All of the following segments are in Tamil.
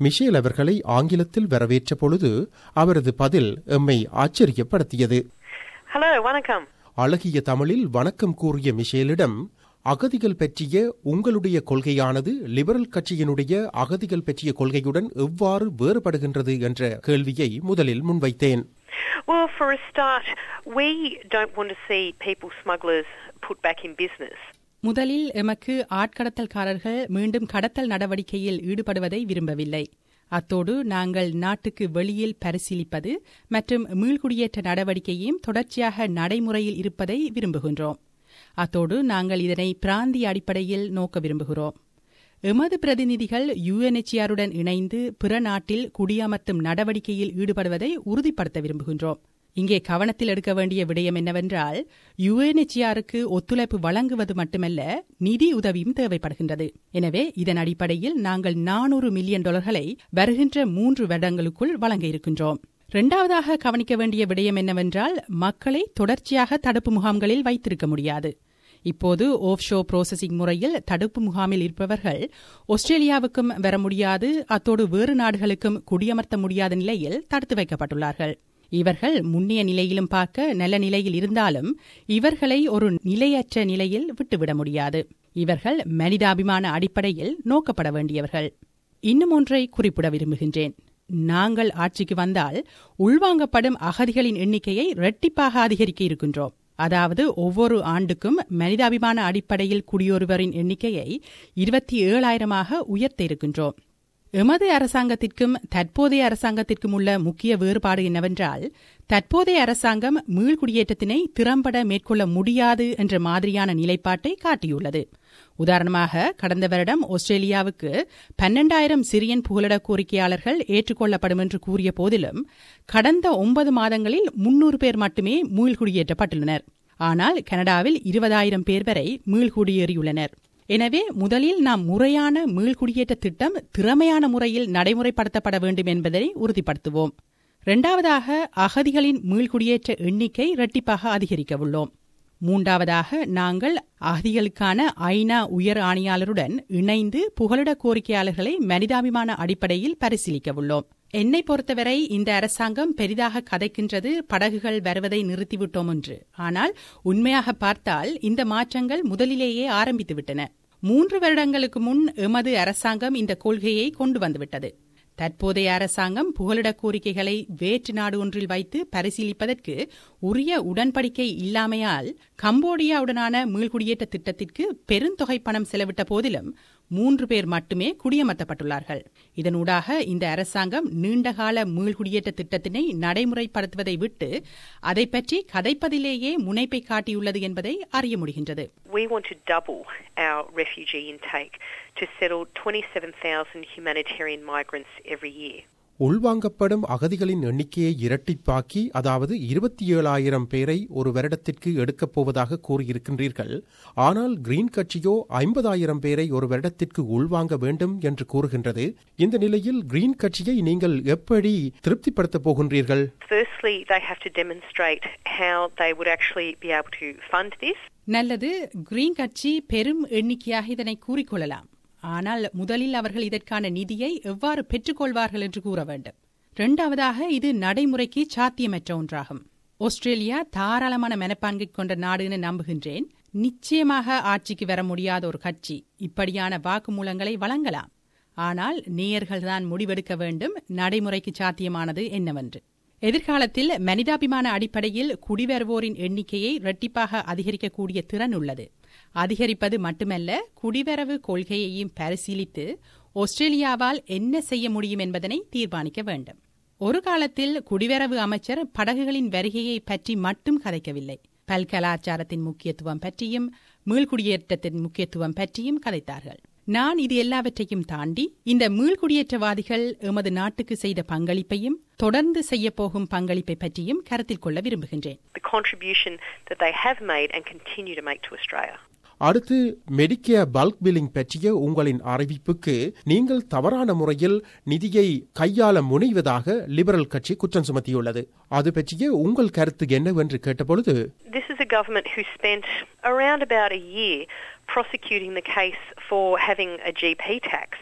மிஷேல் அவர்களை ஆங்கிலத்தில் வரவேற்ற பொழுது அவரது பதில் எம்மை ஆச்சரியப்படுத்தியது Hello, வணக்கம் அழகிய தமிழில் வணக்கம் கூறிய மிஷேலிடம் அகதிகள் பற்றிய உங்களுடைய கொள்கையானது லிபரல் கட்சியினுடைய அகதிகள் பற்றிய கொள்கையுடன் எவ்வாறு வேறுபடுகின்றது என்ற கேள்வியை முதலில் முன்வைத்தேன் Well, for a start, we don't want to see people smugglers put back in business. முதலில் எமக்கு ஆட்கடத்தல்காரர்கள் மீண்டும் கடத்தல் நடவடிக்கையில் ஈடுபடுவதை விரும்பவில்லை அத்தோடு நாங்கள் நாட்டுக்கு வெளியில் பரிசீலிப்பது மற்றும் மீள்குடியேற்ற நடவடிக்கையும் தொடர்ச்சியாக நடைமுறையில் இருப்பதை விரும்புகின்றோம் அத்தோடு நாங்கள் இதனை பிராந்திய அடிப்படையில் நோக்க விரும்புகிறோம் எமது பிரதிநிதிகள் யுஎன்எச்ஆருடன் இணைந்து பிற நாட்டில் குடியமர்த்தும் நடவடிக்கையில் ஈடுபடுவதை உறுதிப்படுத்த விரும்புகின்றோம் இங்கே கவனத்தில் எடுக்க வேண்டிய விடயம் என்னவென்றால் யுஎன்எச்ஆருக்கு ஒத்துழைப்பு வழங்குவது மட்டுமல்ல நிதி உதவியும் தேவைப்படுகின்றது எனவே இதன் அடிப்படையில் நாங்கள் நானூறு மில்லியன் டாலர்களை வருகின்ற மூன்று வருடங்களுக்குள் வழங்க இருக்கின்றோம் இரண்டாவதாக கவனிக்க வேண்டிய விடயம் என்னவென்றால் மக்களை தொடர்ச்சியாக தடுப்பு முகாம்களில் வைத்திருக்க முடியாது இப்போது ஓஃப் ஷோ ப்ரோசஸிங் முறையில் தடுப்பு முகாமில் இருப்பவர்கள் ஆஸ்திரேலியாவுக்கும் வர முடியாது அத்தோடு வேறு நாடுகளுக்கும் குடியமர்த்த முடியாத நிலையில் தடுத்து வைக்கப்பட்டுள்ளார்கள் இவர்கள் முன்னைய நிலையிலும் பார்க்க நல்ல நிலையில் இருந்தாலும் இவர்களை ஒரு நிலையற்ற நிலையில் விட்டுவிட முடியாது இவர்கள் மனிதாபிமான அடிப்படையில் நோக்கப்பட வேண்டியவர்கள் இன்னும் ஒன்றை குறிப்பிட விரும்புகின்றேன் நாங்கள் ஆட்சிக்கு வந்தால் உள்வாங்கப்படும் அகதிகளின் எண்ணிக்கையை இரட்டிப்பாக அதிகரிக்க இருக்கின்றோம் அதாவது ஒவ்வொரு ஆண்டுக்கும் மனிதாபிமான அடிப்படையில் குடியொருவரின் எண்ணிக்கையை இருபத்தி ஏழாயிரமாக உயர்த்த இருக்கின்றோம் எமது அரசாங்கத்திற்கும் தற்போதைய அரசாங்கத்திற்கும் உள்ள முக்கிய வேறுபாடு என்னவென்றால் தற்போதைய அரசாங்கம் மீள்குடியேற்றத்தினை திறம்பட மேற்கொள்ள முடியாது என்ற மாதிரியான நிலைப்பாட்டை காட்டியுள்ளது உதாரணமாக கடந்த வருடம் ஆஸ்திரேலியாவுக்கு பன்னெண்டாயிரம் சிரியன் புகலிட கோரிக்கையாளர்கள் ஏற்றுக்கொள்ளப்படும் என்று கூறிய போதிலும் கடந்த ஒன்பது மாதங்களில் முன்னூறு பேர் மட்டுமே மீள்குடியேற்றப்பட்டுள்ளனர் ஆனால் கனடாவில் இருபதாயிரம் பேர் வரை மீள்குடியேறியுள்ளனர் எனவே முதலில் நாம் முறையான மீள்குடியேற்ற திட்டம் திறமையான முறையில் நடைமுறைப்படுத்தப்பட வேண்டும் என்பதை உறுதிப்படுத்துவோம் இரண்டாவதாக அகதிகளின் மீள்குடியேற்ற எண்ணிக்கை இரட்டிப்பாக அதிகரிக்க உள்ளோம் மூன்றாவதாக நாங்கள் அகதிகளுக்கான ஐநா உயர் ஆணையாளருடன் இணைந்து புகலிட கோரிக்கையாளர்களை மனிதாபிமான அடிப்படையில் பரிசீலிக்க உள்ளோம் என்னை பொறுத்தவரை இந்த அரசாங்கம் பெரிதாக கதைக்கின்றது படகுகள் வருவதை நிறுத்திவிட்டோம் என்று ஆனால் உண்மையாக பார்த்தால் இந்த மாற்றங்கள் முதலிலேயே ஆரம்பித்துவிட்டன மூன்று வருடங்களுக்கு முன் எமது அரசாங்கம் இந்த கொள்கையை கொண்டு வந்துவிட்டது தற்போதைய அரசாங்கம் புகலிட கோரிக்கைகளை வேற்று நாடு ஒன்றில் வைத்து பரிசீலிப்பதற்கு உரிய உடன்படிக்கை இல்லாமையால் கம்போடியாவுடனான மீள்குடியேற்ற திட்டத்திற்கு பெருந்தொகை பணம் செலவிட்ட போதிலும் மூன்று பேர் மட்டுமே குடியமர்த்தப்பட்டுள்ளார்கள் இதனூடாக இந்த அரசாங்கம் நீண்டகால மீள்குடியேற்ற திட்டத்தினை நடைமுறைப்படுத்துவதை விட்டு அதை பற்றி கதைப்பதிலேயே முனைப்பை காட்டியுள்ளது என்பதை அறிய முடிகின்றது We want to double our refugee intake to settle 27,000 humanitarian migrants every year. உள்வாங்கப்படும் அகதிகளின் எண்ணிக்கையை இரட்டிப்பாக்கி அதாவது இருபத்தி ஏழாயிரம் பேரை ஒரு வருடத்திற்கு எடுக்கப் போவதாக கூறியிருக்கின்றீர்கள் ஆனால் கிரீன் கட்சியோ ஐம்பதாயிரம் பேரை ஒரு வருடத்திற்கு உள்வாங்க வேண்டும் என்று கூறுகின்றது இந்த நிலையில் கிரீன் கட்சியை நீங்கள் எப்படி திருப்திப்படுத்தப் போகின்றீர்கள் Firstly, they have to demonstrate how they would actually be able to fund this. நல்லது கிரீன் கட்சி பெரும் எண்ணிக்கையாக இதனை கூறிக்கொள்ளலாம் ஆனால் முதலில் அவர்கள் இதற்கான நிதியை எவ்வாறு பெற்றுக்கொள்வார்கள் என்று கூற வேண்டும் இரண்டாவதாக இது நடைமுறைக்கு சாத்தியமற்ற ஒன்றாகும் ஆஸ்திரேலியா தாராளமான மனப்பான்கை கொண்ட நாடு என நம்புகின்றேன் நிச்சயமாக ஆட்சிக்கு வர முடியாத ஒரு கட்சி இப்படியான வாக்குமூலங்களை வழங்கலாம் ஆனால் நேயர்கள்தான் முடிவெடுக்க வேண்டும் நடைமுறைக்கு சாத்தியமானது என்னவென்று எதிர்காலத்தில் மனிதாபிமான அடிப்படையில் குடிவருவோரின் எண்ணிக்கையை இரட்டிப்பாக அதிகரிக்கக்கூடிய திறன் உள்ளது அதிகரிப்பது மட்டுமல்ல குடிவரவு கொள்கையையும் பரிசீலித்து ஆஸ்திரேலியாவால் என்ன செய்ய முடியும் என்பதனை தீர்மானிக்க வேண்டும் ஒரு காலத்தில் குடிவரவு அமைச்சர் படகுகளின் வருகையை பற்றி மட்டும் கதைக்கவில்லை பல்கலாச்சாரத்தின் முக்கியத்துவம் பற்றியும் மீள்குடியேற்றத்தின் முக்கியத்துவம் பற்றியும் கதைத்தார்கள் நான் இது எல்லாவற்றையும் தாண்டி இந்த மீள்குடியேற்றவாதிகள் எமது நாட்டுக்கு செய்த பங்களிப்பையும் தொடர்ந்து செய்யப்போகும் பங்களிப்பை பற்றியும் கருத்தில் கொள்ள விரும்புகின்றேன் The contribution that they have made and continue to make to Australia. அடுத்து மெடிக்கேர் பல்க் பில்லிங் பற்றிய உங்களின் அறிவிப்புக்கு நீங்கள் தவறான முறையில் நிதியை கையாள முனைவதாக லிபரல் கட்சி குற்றம் சுமத்தியுள்ளது அது பற்றிய உங்கள் கருத்து என்னவென்று கேட்டபொழுது This is a government who spent around about a year prosecuting the case for having a GP tax.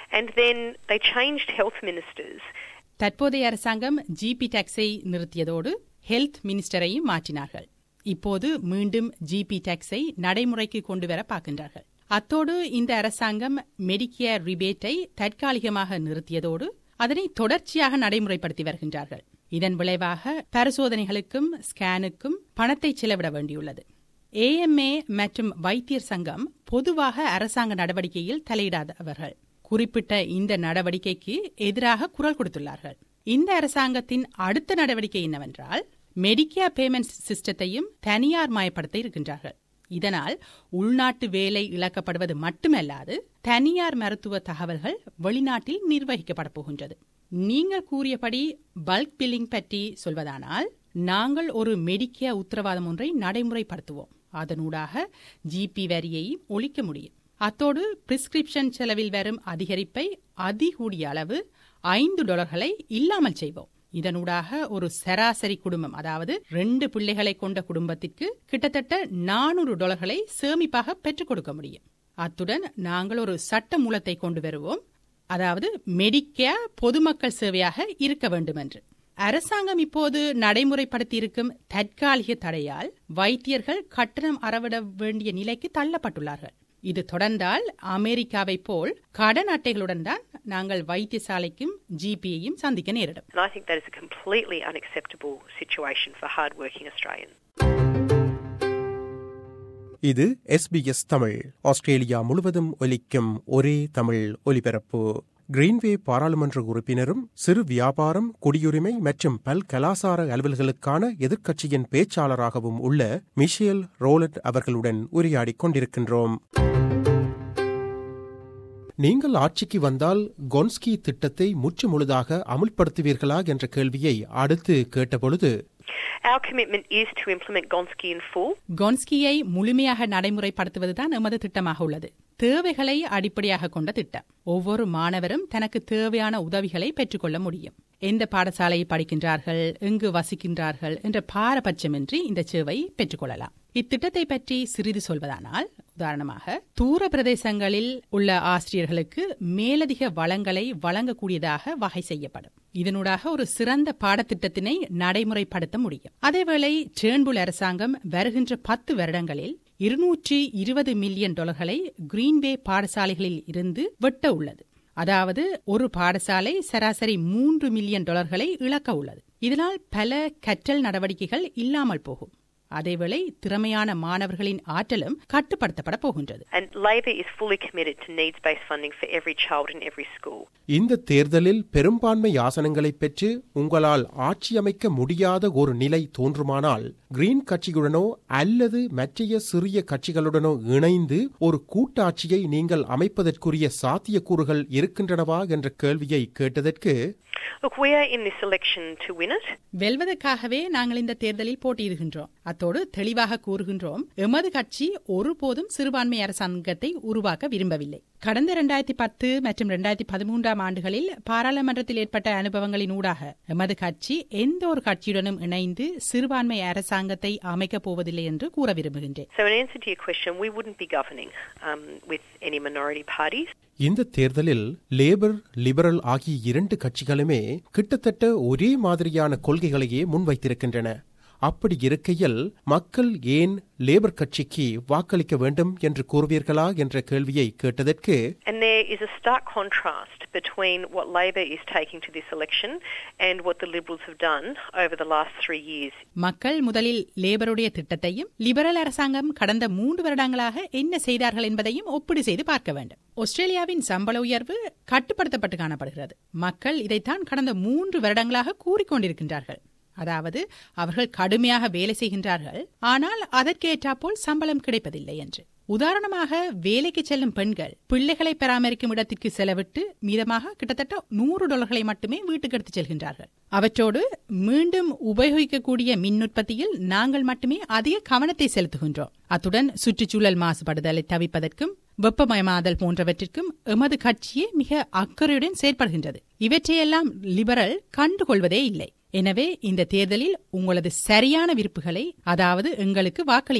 And then they changed health ministers. தற்போதைய அரசாங்கம் ஜிபி டாக்ஸை நிறுத்தியதோடு ஹெல்த் மினிஸ்டரையும் மாற்றினார்கள் இப்போது மீண்டும் ஜிபி டாக்ஸை நடைமுறைக்கு கொண்டு வர பார்க்கின்றார்கள் அத்தோடு இந்த அரசாங்கம் மெடிக்கேர் ரிபேட்டை தற்காலிகமாக நிறுத்தியதோடு அதனை தொடர்ச்சியாக நடைமுறைப்படுத்தி வருகின்றார்கள் இதன் விளைவாக பரிசோதனைகளுக்கும் ஸ்கேனுக்கும் பணத்தை செலவிட வேண்டியுள்ளது ஏஎம்ஏ மற்றும் வைத்தியர் சங்கம் பொதுவாக அரசாங்க நடவடிக்கையில் தலையிடாதவர்கள் குறிப்பிட்ட இந்த நடவடிக்கைக்கு எதிராக குரல் கொடுத்துள்ளார்கள் இந்த அரசாங்கத்தின் அடுத்த நடவடிக்கை என்னவென்றால் மெடிக்கேர் பேமெண்ட் சிஸ்டத்தையும் தனியார் மயப்படுத்த இருக்கின்றார்கள் இதனால் உள்நாட்டு வேலை இழக்கப்படுவது மட்டுமல்லாது தனியார் மருத்துவ தகவல்கள் வெளிநாட்டில் நிர்வகிக்கப்பட போகின்றது நீங்கள் கூறியபடி பல்க் பில்லிங் பற்றி சொல்வதானால் நாங்கள் ஒரு மெடிக்கேர் உத்தரவாதம் ஒன்றை நடைமுறைப்படுத்துவோம் அதனூடாக ஜிபி வரியையும் ஒழிக்க முடியும் அத்தோடு பிரிஸ்கிரிப்ஷன் செலவில் வரும் அதிகரிப்பை அதிகூடிய அளவு ஐந்து டாலர்களை இல்லாமல் செய்வோம் இதனூடாக ஒரு சராசரி குடும்பம் அதாவது ரெண்டு பிள்ளைகளை கொண்ட குடும்பத்திற்கு கிட்டத்தட்ட நானூறு டாலர்களை சேமிப்பாக பெற்றுக் கொடுக்க முடியும் அத்துடன் நாங்கள் ஒரு சட்ட மூலத்தை கொண்டு வருவோம் அதாவது மெடிக்கேர் பொதுமக்கள் சேவையாக இருக்க வேண்டும் என்று அரசாங்கம் இப்போது நடைமுறைப்படுத்தியிருக்கும் தற்காலிக தடையால் வைத்தியர்கள் கட்டணம் அறவிட வேண்டிய நிலைக்கு தள்ளப்பட்டுள்ளார்கள் இது தொடர்ந்தால் அமெரிக்காவை போல் கடன் அட்டைகளுடன் தான் நாங்கள் வைத்தியசாலைக்கும் ஜிபியையும் சந்திக்க நேரிடும் And I think that is a completely unacceptable situation for hard-working Australians. இது எஸ்பிஎஸ் தமிழ் ஆஸ்திரேலியா முழுவதும் ஒலிக்கும் ஒரே தமிழ் ஒலிபரப்பு கிரீன்வே பாராளுமன்ற உறுப்பினரும் சிறு வியாபாரம் குடியுரிமை மற்றும் பல் கலாசார அலுவல்களுக்கான எதிர்க்கட்சியின் பேச்சாளராகவும் உள்ள மிஷேல் ரோலட் அவர்களுடன் உரையாடிக் கொண்டிருக்கின்றோம் நீங்கள் ஆட்சிக்கு வந்தால் கொன்ஸ்கி திட்டத்தை முற்று முழுதாக அமுல்படுத்துவீர்களா என்ற கேள்வியை அடுத்து கேட்டபொழுது Our commitment is to implement Gonski in full. கொன்ஸ்கியை முழுமையாக நடைமுறைப்படுத்துவதுதான் எமது திட்டமாக உள்ளது தேவைகளை அடிப்படையாக கொண்ட திட்டம் ஒவ்வொரு மாணவரும் தனக்கு தேவையான உதவிகளை பெற்றுக்கொள்ள முடியும் எந்த பாடசாலையை படிக்கின்றார்கள் எங்கு வசிக்கின்றார்கள் என்ற பாரபட்சமின்றி இந்த சேவை பெற்றுக்கொள்ளலாம் இத்திட்டத்தை பற்றி சிறிது சொல்வதானால் உதாரணமாக தூர பிரதேசங்களில் உள்ள ஆசிரியர்களுக்கு மேலதிக வளங்களை வழங்கக்கூடியதாக வகை செய்யப்படும் இதனூடாக ஒரு சிறந்த பாடத்திட்டத்தினை நடைமுறைப்படுத்த முடியும் அதேவேளை டேர்ன்புல் அரசாங்கம் வருகின்ற பத்து வருடங்களில் இருநூற்றி இருபது மில்லியன் டாலர்களை கிரீன்வே பாடசாலைகளில் இருந்து வெட்ட உள்ளது அதாவது ஒரு பாடசாலை சராசரி மூன்று மில்லியன் டாலர்களை இழக்க உள்ளது இதனால் பல கற்றல் நடவடிக்கைகள் இல்லாமல் போகும் அதேவேளை திறமையான மாணவர்களின் ஆற்றலும் கட்டுப்படுத்தப்பட போகின்றது And Labor is fully committed to needs-based funding for every child in every school. இந்த தேர்தலில் பெரும்பான்மை ஆசனங்களை பெற்று உங்களால் ஆட்சியமைக்க முடியாத ஒரு நிலை தோன்றுமானால் கிரீன் கட்சியுடனோ அல்லது மற்றைய சிறிய கட்சிகளுடனோ இணைந்து ஒரு கூட்டாட்சியை நீங்கள் அமைப்பதற்குரிய சாத்தியக்கூறுகள் இருக்கின்றனவா என்ற கேள்வியை கேட்டதற்கு Look, we are in this election to win it. வெல்வதற்காகவே நாங்கள் இந்த தேர்தலில் போட்டியிடுகின்றோம் அத்தோடு தெளிவாக கூறுகின்றோம் எமது கட்சி ஒருபோதும் சிறுபான்மை அரசாங்கத்தை உருவாக்க விரும்பவில்லை கடந்த இரண்டாயிரத்தி பத்து மற்றும் இரண்டாயிரத்தி பதிமூன்றாம் ஆண்டுகளில் பாராளுமன்றத்தில் ஏற்பட்ட அனுபவங்களின் ஊடாக எமது கட்சி எந்த ஒரு கட்சியுடனும் இணைந்து சிறுபான்மை அரசாங்கத்தை அமைக்கப் போவதில்லை என்று கூற விரும்புகின்றேன் So in answer to your question, we wouldn't be governing um, with any minority parties. இந்த தேர்தலில் லேபர் லிபரல் ஆகிய இரண்டு கட்சிகளுமே கிட்டத்தட்ட ஒரே மாதிரியான கொள்கைகளையே முன்வைத்திருக்கின்றன அப்படி இருக்கையில் மக்கள் ஏன் லேபர் கட்சிக்கு வாக்களிக்க வேண்டும் என்று கூறுவீர்களா என்ற கேள்வியை கேட்டதற்கு And there is a stark contrast between what Labor is taking to this election and what the Liberals have done over the last three years. மக்கள் முதலில் லேபருடைய திட்டத்தையும் லிபரல் அரசாங்கம் கடந்த மூன்று வருடங்களாக என்ன செய்தார்கள் என்பதையும் ஒப்பீடு செய்து பார்க்க வேண்டும் ஆஸ்திரேலியாவின் சம்பள உயர்வு கட்டுப்படுத்தப்பட்டு காணப்படுகிறது மக்கள் இதைத்தான் கடந்த மூன்று வருடங்களாக கூறிக்கொண்டிருக்கின்றார்கள் அதாவது அவர்கள் கடுமையாக வேலை செய்கின்றார்கள் ஆனால் அதற்கேற்றாப்போல் சம்பளம் கிடைப்பதில்லை என்று உதாரணமாக வேலைக்கு செல்லும் பெண்கள் பிள்ளைகளை பராமரிக்கும் இடத்திற்கு செலவிட்டு மீதமாக கிட்டத்தட்ட நூறு டாலர்களை மட்டுமே வீட்டுக்கு எடுத்துச் செல்கின்றார்கள் அவற்றோடு மீண்டும் உபயோகிக்கக்கூடிய மின் உற்பத்தியில் நாங்கள் மட்டுமே அதிக கவனத்தை செலுத்துகின்றோம் அத்துடன் சுற்றுச்சூழல் மாசுபடுதலை தவிப்பதற்கும் வெப்பமயமாதல் போன்றவற்றிற்கும் எமது கட்சியே மிக அக்கறையுடன் செயற்படுகின்றது இவற்றையெல்லாம் லிபரல் கண்டுகொள்வதே இல்லை எனவே இந்த தேர்தலில் உங்களது சரியான விருப்புகளை அதாவது எங்களுக்கு வாக்களியுங்கள்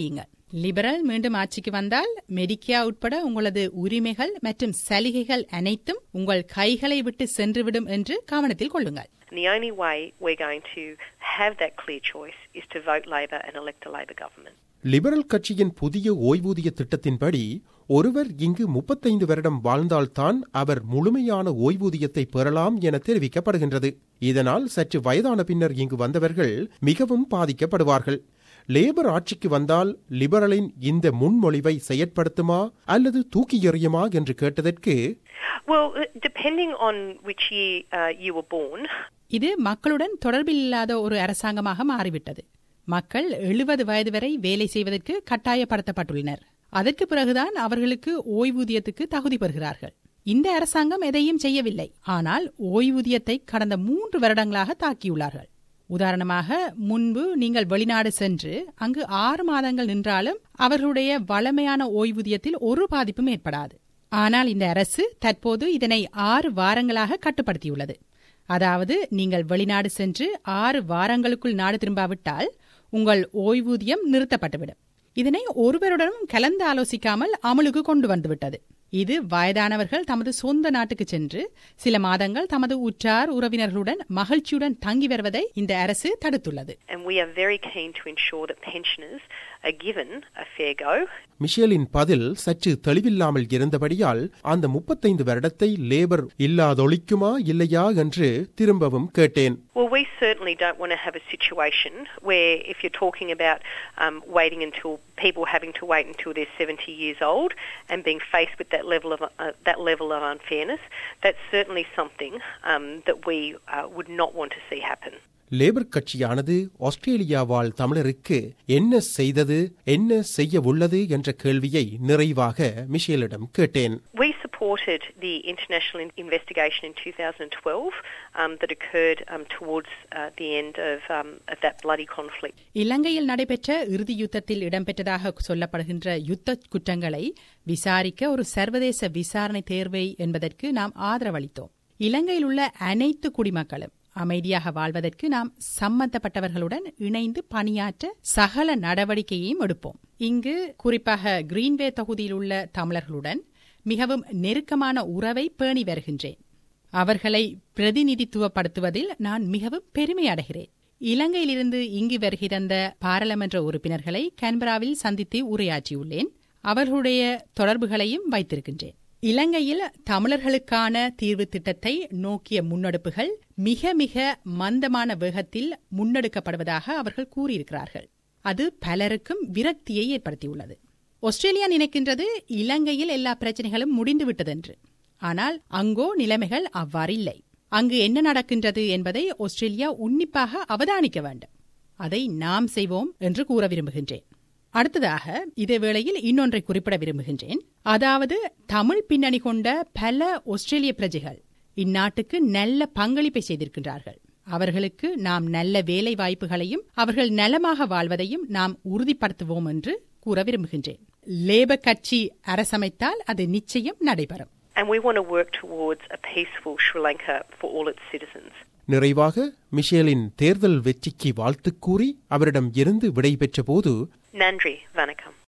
லிபரல் மீண்டும் ஆட்சிக்கு வந்தால் மெடிக்கியா உட்பட உங்களது உரிமைகள் மற்றும் சலுகைகள் அனைத்தும் உங்கள் கைகளை விட்டு சென்றுவிடும் என்று கவனத்தில் கொள்ளுங்கள் And the only way we're going to have that clear choice is to vote Labor and elect a Labor government. Liberal கட்சியின் புதிய ஓய்வூதிய திட்டத்தின்படி ஒருவர் இங்கு முப்பத்தைந்து வருடம் வாழ்ந்தால்தான் அவர் முழுமையான ஓய்வூதியத்தை பெறலாம் என தெரிவிக்கப்படுகின்றது இதனால் சற்று வயதான பின்னர் இங்கு வந்தவர்கள் மிகவும் பாதிக்கப்படுவார்கள் லேபர் ஆட்சிக்கு வந்தால் லிபரலின் இந்த முன்மொழிவை செயற்படுத்துமா அல்லது தூக்கி எறியுமா என்று கேட்டதற்கு Well, uh, depending on which year uh, you were born, இது மக்களுடன் தொடர்பில் இல்லாத ஒரு அரசாங்கமாக மாறிவிட்டது மக்கள் எழுபது வயது வரை வேலை செய்வதற்கு கட்டாயப்படுத்தப்பட்டுள்ளனர் அதற்கு பிறகுதான் அவர்களுக்கு ஓய்வூதியத்துக்கு தகுதி பெறுகிறார்கள் இந்த அரசாங்கம் எதையும் செய்யவில்லை ஆனால் ஓய்வூதியத்தை கடந்த மூன்று வருடங்களாக தாக்கியுள்ளார்கள் உதாரணமாக முன்பு நீங்கள் வெளிநாடு சென்று அங்கு ஆறு மாதங்கள் நின்றாலும் அவர்களுடைய வளமையான ஓய்வூதியத்தில் ஒரு பாதிப்பும் ஏற்படாது ஆனால் இந்த அரசு தற்போது இதனை ஆறு வாரங்களாக கட்டுப்படுத்தியுள்ளது அதாவது நீங்கள் வெளிநாடு சென்று ஆறு வாரங்களுக்குள் நாடு திரும்பாவிட்டால் உங்கள் ஓய்வூதியம் நிறுத்தப்பட்டுவிடும் இதனை ஒருவருடனும் கலந்து ஆலோசிக்காமல் அமலுக்கு கொண்டு வந்துவிட்டது இது வயதானவர்கள் தமது சொந்த நாட்டுக்கு சென்று சில மாதங்கள் தமது உற்றார் உறவினர்களுடன் மகிழ்ச்சியுடன் தங்கி வருவதை இந்த அரசு தடுத்துள்ளது and we are very keen to ensure that pensioners are given a fair go. மிஷேலின் பதில் சற்று தெளிவில்லாமல் இருந்தபடியால் அந்த முப்பத்தைந்து வருடத்தை லேபர் இல்லாதொழிக்குமா இல்லையா என்று திரும்பவும் கேட்டேன் Well, we certainly don't want to have a situation where, if you're talking about um, waiting until people having to wait until they're 70 years old and being faced with that level of uh, that level of unfairness, that's certainly something um, that we uh, would not want to see happen. Labor கட்சியானது ஆஸ்திரேலியா வாழ் தமிழருக்கு என்ன செய்தது என்ன செய்ய உள்ளது என்ற கேள்வியை நிறைவாக மிஷேலிடம் கேட்டேன் We supported the international in- investigation in 2012 um, that occurred um, towards uh, the end of, um, of that bloody conflict. இலங்கையில் நடைபெற்ற இறுதி யுத்தத்தில் இடம்பெற்றதாக சொல்லப்படுகின்ற யுத்த குற்றங்களை விசாரிக்க ஒரு சர்வதேச விசாரணை தேர்வை என்பதற்கு நாம் ஆதரவளித்தோம் இலங்கையில் உள்ள அனைத்து குடிமக்களும் அமைதியாக வாழ்வதற்கு நாம் சம்பந்தப்பட்டவர்களுடன் இணைந்து பணியாற்ற சகல நடவடிக்கையையும் எடுப்போம் இங்கு குறிப்பாக கிரீன்வே தொகுதியில் உள்ள தமிழர்களுடன் மிகவும் நெருக்கமான உறவை பேணி வருகின்றேன் அவர்களை பிரதிநிதித்துவப்படுத்துவதில் நான் மிகவும் பெருமை அடைகிறேன் இலங்கையிலிருந்து இங்கு வருகை தந்த பாராளுமன்ற உறுப்பினர்களை கான்பராவில் சந்தித்து உரையாற்றியுள்ளேன் அவர்களுடைய தொடர்புகளையும் வைத்திருக்கின்றேன் இலங்கையில் தமிழர்களுக்கான தீர்வு திட்டத்தை நோக்கிய முன்னெடுப்புகள் மிக மிக மந்தமான வேகத்தில் முன்னெடுக்கப்படுவதாக அவர்கள் கூறியிருக்கிறார்கள் அது பலருக்கும் விரக்தியை ஏற்படுத்தியுள்ளது ஆஸ்திரேலியா நினைக்கின்றது இலங்கையில் எல்லா பிரச்சனைகளும் முடிந்துவிட்டதென்று ஆனால் அங்கோ நிலைமைகள் அவ்வாறு இல்லை அங்கு என்ன நடக்கின்றது என்பதை ஆஸ்திரேலியா உன்னிப்பாக அவதானிக்க வேண்டும் அதை நாம் செய்வோம் என்று கூற விரும்புகின்றேன் அடுத்ததாக இதே வேளையில் இன்னொன்றை குறிப்பிட விரும்புகின்றேன் அதாவது தமிழ் பின்னணி கொண்ட பல ஆஸ்திரேலிய பிரஜைகள் இந்நாட்டுக்கு நல்ல பங்களிப்பை செய்திருக்கின்றார்கள் அவர்களுக்கு நாம் நல்ல வேலை வாய்ப்புகளையும் அவர்கள் நலமாக வாழ்வதையும் நாம் உறுதிப்படுத்துவோம் என்று கூற விரும்புகின்றேன் லேபர் கட்சி அரசமைத்தால் அது நிச்சயம் நடைபெறும் And we want to work towards a peaceful Sri Lanka for all its citizens. நிறைவாக மிஷேலின் தேர்தல் வெற்றிக்கு வாழ்த்துக் கூறி அவரிடம் இருந்து விடை பெற்ற போது Nandri Vanakam.